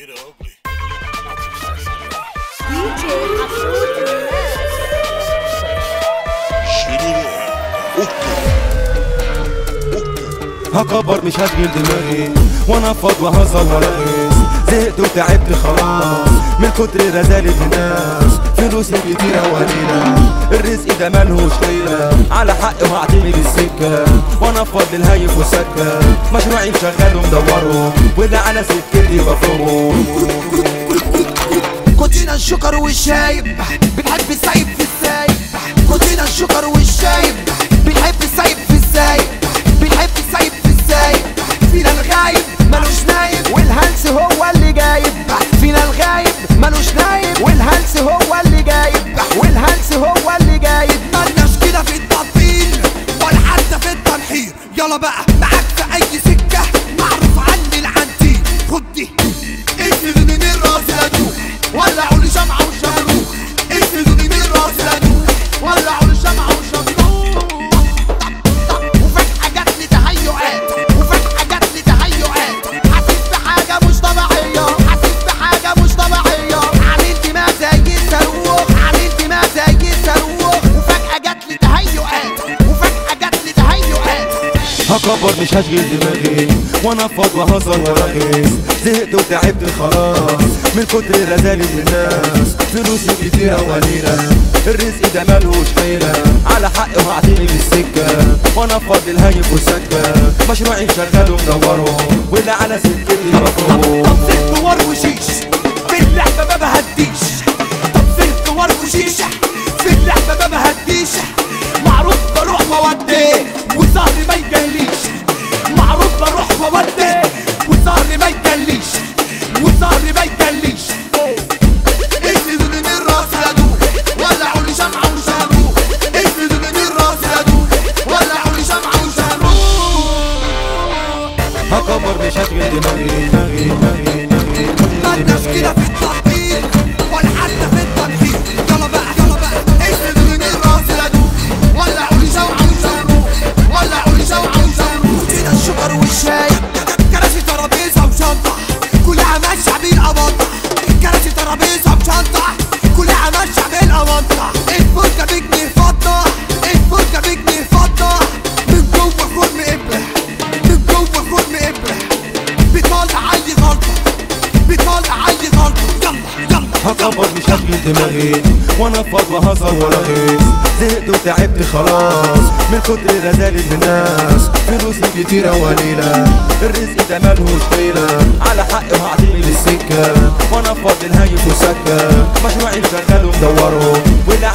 get ugly. DJ Abdul Shit it up. هكبر مش هشغل دماغي وانا فاض وهزر وارغي زهقت وتعبت خلاص من كتر رزالة الناس فلوسي كتيرة وقليلة الرزق ده ملهوش ليلة على حق وهعتمد السكة وانا فاض الهايف وسكة مشروعي مشغل ومدوره واللي على سكتي بفرمه كوتينا الشكر والشايب بنحب السايب في السايب كوتينا الشكر والشايب بنحب السايب في السايب بنحب السايب في السايب فينا الغايب ملوش نايب والهلس هو اللي جايب فينا الغايب ملوش نايب والهلس هو اللي جايب والهلس هو اللي جايب مالناش كده في التطبيل ولا حتى في التنحير يلا بقى معاك في اي سكه معروف عني العنتيل خد دي اسندوني من راس لدوخ ولعوا لي شمعة وشمروخ اسندوني من راس لدوخ ولعوا لي شمعة وشمروخ وفجأة جات لي تهيؤات وفجأة جات لي تهيؤات حسيت بحاجة مش طبيعية حسيت بحاجة مش طبيعية عملت ما زي الصاروخ عملت ما زي الصاروخ وفجأة جات لي تهيؤات وفجأة جات لي تهيؤات هكبر مش هشغل دماغي وانا فاض وهزر وارغي زهقت وتعبت خلاص من كتر رزالة الناس فلوسي كتيرة وقليلة الرزق ده ملهوش حيلة على حق وهعتمد السكة وانا فاض الهايف وسكة مشروعي شغال ومدوره واللي على سكتي بفرمه طب زهق ور وشيش في اللعبة ما بهديش طب زهق ور وشيش في اللعبة ما بهديش معروف بروح وودي وظهري ما يجليش معروف بروح وودي وظهري ما يجليش وظهري ما يجليش اسندوني من راس لدوخ ولعوا لي شمعة وشمروخ اسندوني من راس لدوخ ولعوا لي شمعة وشمروخ هكبر مش هشغل دماغي دماغي دماغي دماغي مالناش كده في التطبيل ولا حتى في التنفيذ يلا بقى يلا بقى اسندوني من راس لدوخ ولعوا لي شمعة وشمروخ ولعوا لي شمعة وشمروخ كده الشكر والشاي كراسي ترابيزة وشنطة كلها ماشية بالقمنطة كراسي ترابيزة وشنطة كلها ماشية بالقمنطة الفرجة بجنيه فضة الفرجة بجنيه فضة من جوه فرن إبرة من جوه فرن إبرة بيطلع أي غلطة بيطلع أي غلطة يلا يلا هكبر مش هشغل دماغي وانا فاض وهزر وارغي زهقت وتعبت خلاص من كتر رزالة الناس فلوسي كتيرة وقليلة الرزق ده ملهوش طيلة على حق وهعتمد السكة وانا فاض الهايف وسكة مشروعي شغال ومدوره واللي